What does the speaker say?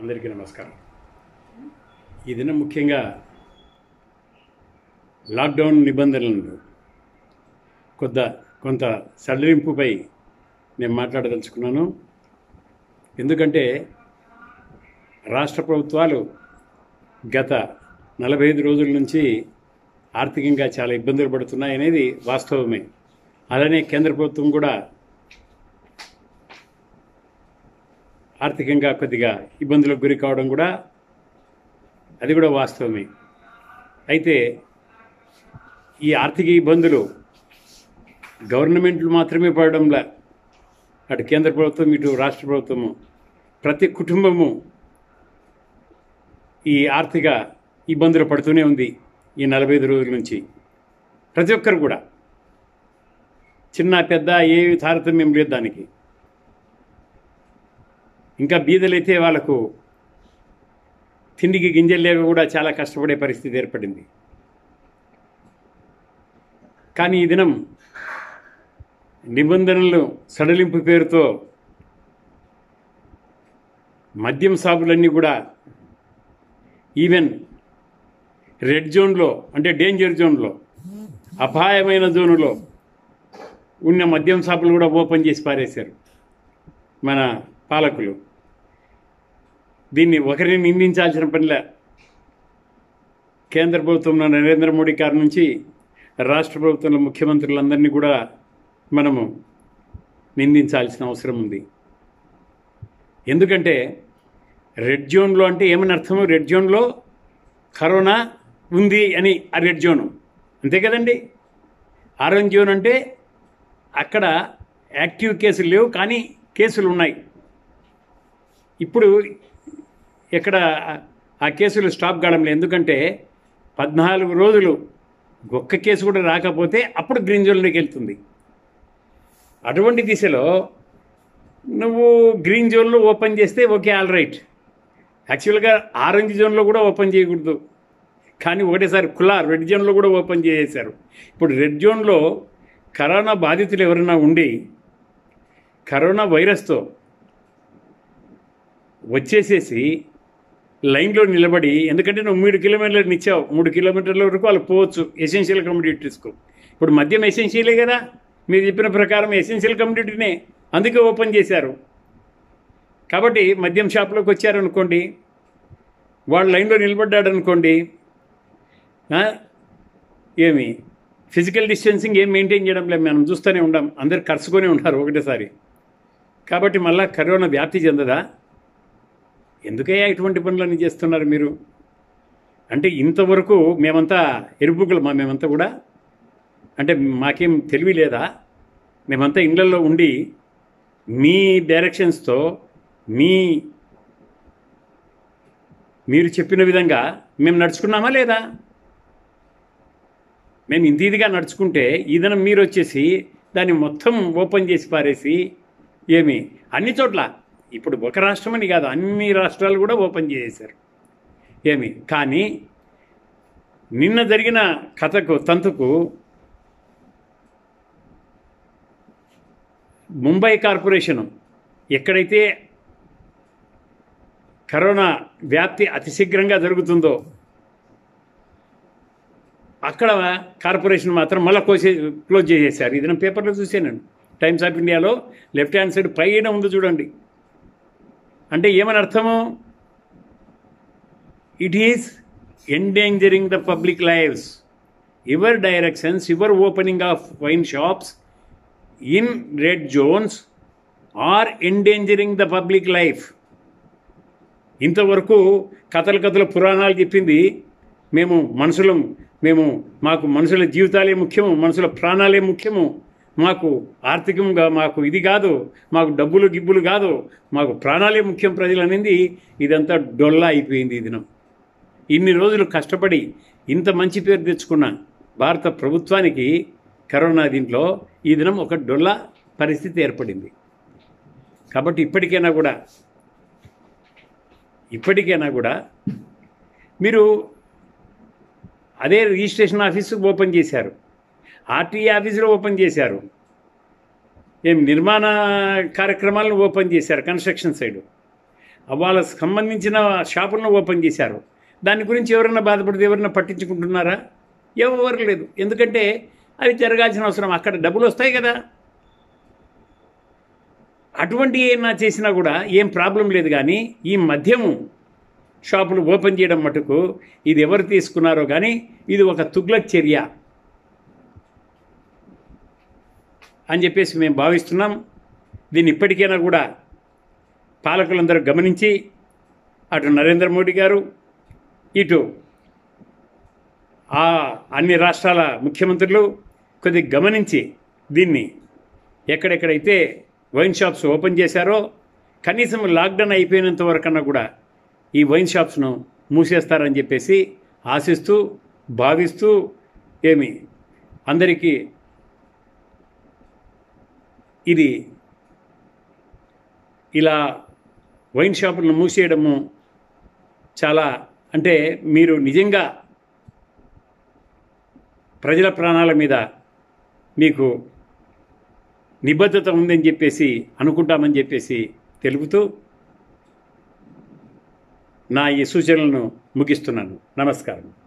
అందరికీ నమస్కారం ఈ దినం ముఖ్యంగా లాక్డౌన్ నిబంధనలను కొంత కొంత సడలింపుపై నేను మాట్లాడదలుచుకున్నాను ఎందుకంటే రాష్ట్ర ప్రభుత్వాలు గత నలభై ఐదు రోజుల నుంచి ఆర్థికంగా చాలా ఇబ్బందులు పడుతున్నాయి అనేది వాస్తవమే అలానే కేంద్ర ప్రభుత్వం కూడా ఆర్థికంగా కొద్దిగా ఇబ్బందులకు గురి కావడం కూడా అది కూడా వాస్తవమే అయితే ఈ ఆర్థిక ఇబ్బందులు గవర్నమెంట్లు మాత్రమే పడడంలా అటు కేంద్ర ప్రభుత్వం ఇటు రాష్ట్ర ప్రభుత్వము ప్రతి కుటుంబము ఈ ఆర్థిక ఇబ్బందులు పడుతూనే ఉంది ఈ నలభై ఐదు రోజుల నుంచి ప్రతి ఒక్కరు కూడా చిన్న పెద్ద ఏ తారతమ్యం లేదు దానికి ఇంకా బీదలైతే వాళ్ళకు తిండికి గింజలు లేక కూడా చాలా కష్టపడే పరిస్థితి ఏర్పడింది కానీ ఈ దినం నిబంధనలు సడలింపు పేరుతో మద్యం సాగులన్నీ కూడా ఈవెన్ రెడ్ జోన్లో అంటే డేంజర్ జోన్లో అపాయమైన జోనులో ఉన్న మద్యం షాపులు కూడా ఓపెన్ చేసి పారేశారు మన పాలకులు దీన్ని ఒకరిని నిందించాల్సిన పనిలే కేంద్ర ప్రభుత్వంలో నరేంద్ర మోడీ గారి నుంచి రాష్ట్ర ప్రభుత్వంలో ముఖ్యమంత్రులందరినీ కూడా మనము నిందించాల్సిన అవసరం ఉంది ఎందుకంటే రెడ్ జోన్లో అంటే ఏమని అర్థము రెడ్ జోన్లో కరోనా ఉంది అని ఆ రెడ్ జోను అంతే కదండి ఆరెంజ్ జోన్ అంటే అక్కడ యాక్టివ్ కేసులు లేవు కానీ కేసులు ఉన్నాయి ఇప్పుడు ఎక్కడ ఆ కేసులు స్టాప్ కావడం లేదు ఎందుకంటే పద్నాలుగు రోజులు ఒక్క కేసు కూడా రాకపోతే అప్పుడు గ్రీన్ జోన్లోకి వెళ్తుంది అటువంటి దిశలో నువ్వు గ్రీన్ జోన్లో ఓపెన్ చేస్తే ఓకే ఆల్ రైట్ యాక్చువల్గా ఆరెంజ్ జోన్లో కూడా ఓపెన్ చేయకూడదు కానీ ఒకటేసారి కులా రెడ్ జోన్లో కూడా ఓపెన్ చేసేశారు ఇప్పుడు రెడ్ జోన్లో కరోనా బాధితులు ఎవరైనా ఉండి కరోనా వైరస్తో వచ్చేసేసి లైన్లో నిలబడి ఎందుకంటే నువ్వు మూడు కిలోమీటర్లు ఇచ్చావు మూడు కిలోమీటర్ల వరకు వాళ్ళు పోవచ్చు ఎసెన్షియల్ కమ్యూనిటీస్కు ఇప్పుడు మద్యం ఎసెన్షియలే కదా మీరు చెప్పిన ప్రకారం ఎసెన్షియల్ కమ్యూనిటీనే అందుకే ఓపెన్ చేశారు కాబట్టి మద్యం షాప్లోకి వచ్చారనుకోండి వాడు లైన్లో నిలబడ్డాడు అనుకోండి ఆ, ఏమి ఫిజికల్ డిస్టెన్సింగ్ ఏం మెయింటైన్ చేయడం లేదు మనం చూస్తూనే ఉండం అందరు కరుచుకొని ఉంటారు ఒకటేసారి కాబట్టి మళ్ళా కరోనా వ్యాప్తి చెందదా ఎందుకయ్యా ఇటువంటి పనులన్నీ చేస్తున్నారు మీరు అంటే ఇంతవరకు మేమంతా ఎరుపుకులమా మేమంతా కూడా అంటే మాకేం తెలివి లేదా మేమంతా ఇళ్లలో ఉండి మీ డైరెక్షన్స్తో మీ మీరు చెప్పిన విధంగా మేము నడుచుకున్నామా లేదా మేము ఇంత ఇదిగా నడుచుకుంటే ఈదనం మీరు వచ్చేసి దాన్ని మొత్తం ఓపెన్ చేసి పారేసి ఏమి అన్ని చోట్ల ఇప్పుడు ఒక రాష్ట్రమని కాదు అన్ని రాష్ట్రాలు కూడా ఓపెన్ చేసేశారు ఏమి కానీ నిన్న జరిగిన కథకు తంతుకు ముంబై కార్పొరేషను ఎక్కడైతే కరోనా వ్యాప్తి అతి శీఘ్రంగా జరుగుతుందో అక్కడ కార్పొరేషన్ మాత్రం మళ్ళీ కోసే క్లోజ్ చేసేసారు ఇది నేను పేపర్లో చూసాను టైమ్స్ ఆఫ్ ఇండియాలో లెఫ్ట్ హ్యాండ్ సైడ్ పైన ఉంది చూడండి అంటే ఏమని అర్థము it is endangering the public lives your directions your opening of wine shops in red zones are endangering the public life ఇంతవరకు కథలు కథలు పురాణాలు చెప్పింది మేము మనుషులం మేము మాకు మనుషుల జీవితాలే ముఖ్యము మనుషుల ప్రాణాలే ముఖ్యము మాకు ఆర్థికంగా మాకు ఇది కాదు మాకు డబ్బులు గిబ్బులు కాదు మాకు ప్రాణాలే ముఖ్యం ప్రజలు అనేది ఇదంతా డొల్లా అయిపోయింది ఈ దినం ఇన్ని రోజులు కష్టపడి ఇంత మంచి పేరు తెచ్చుకున్న భారత ప్రభుత్వానికి కరోనా దీంట్లో ఈ దినం ఒక డొల్లా పరిస్థితి ఏర్పడింది కాబట్టి ఇప్పటికైనా కూడా ఇప్పటికైనా కూడా మీరు అదే రిజిస్ట్రేషన్ ఆఫీసు ఓపెన్ చేశారు ఆర్టీఏ ఆఫీసులో ఓపెన్ చేశారు ఏం నిర్మాణ కార్యక్రమాలను ఓపెన్ చేశారు కన్స్ట్రక్షన్ సైడ్ వాళ్ళకి సంబంధించిన షాపులను ఓపెన్ చేశారు దాని గురించి ఎవరైనా బాధపడితే ఎవరైనా పట్టించుకుంటున్నారా ఎవరు లేదు ఎందుకంటే అవి జరగాల్సిన అవసరం అక్కడ డబ్బులు వస్తాయి కదా అటువంటి ఏమైనా చేసినా కూడా ఏం ప్రాబ్లం లేదు కానీ ఈ మద్యము షాపులు ఓపెన్ చేయడం మటుకు ఇది ఎవరు తీసుకున్నారో కానీ ఇది ఒక తుగ్లక్ చర్య అని చెప్పేసి మేము భావిస్తున్నాం దీన్ని ఇప్పటికైనా కూడా పాలకులందరూ గమనించి అటు నరేంద్ర మోడీ గారు ఇటు ఆ అన్ని రాష్ట్రాల ముఖ్యమంత్రులు కొద్దిగా గమనించి దీన్ని ఎక్కడెక్కడైతే వైన్ షాప్స్ ఓపెన్ చేశారో కనీసం లాక్డౌన్ అయిపోయినంత వరకన్నా కూడా ఈ వైన్ షాప్స్ను మూసేస్తారని చెప్పేసి ఆశిస్తూ భావిస్తూ ఏమి అందరికీ ఇది ఇలా వైన్ షాపులను మూసేయడము చాలా అంటే మీరు నిజంగా ప్రజల ప్రాణాల మీద మీకు నిబద్ధత ఉందని చెప్పేసి అనుకుంటామని చెప్పేసి తెలుపుతూ నా ఈ సూచనలను ముగిస్తున్నాను నమస్కారం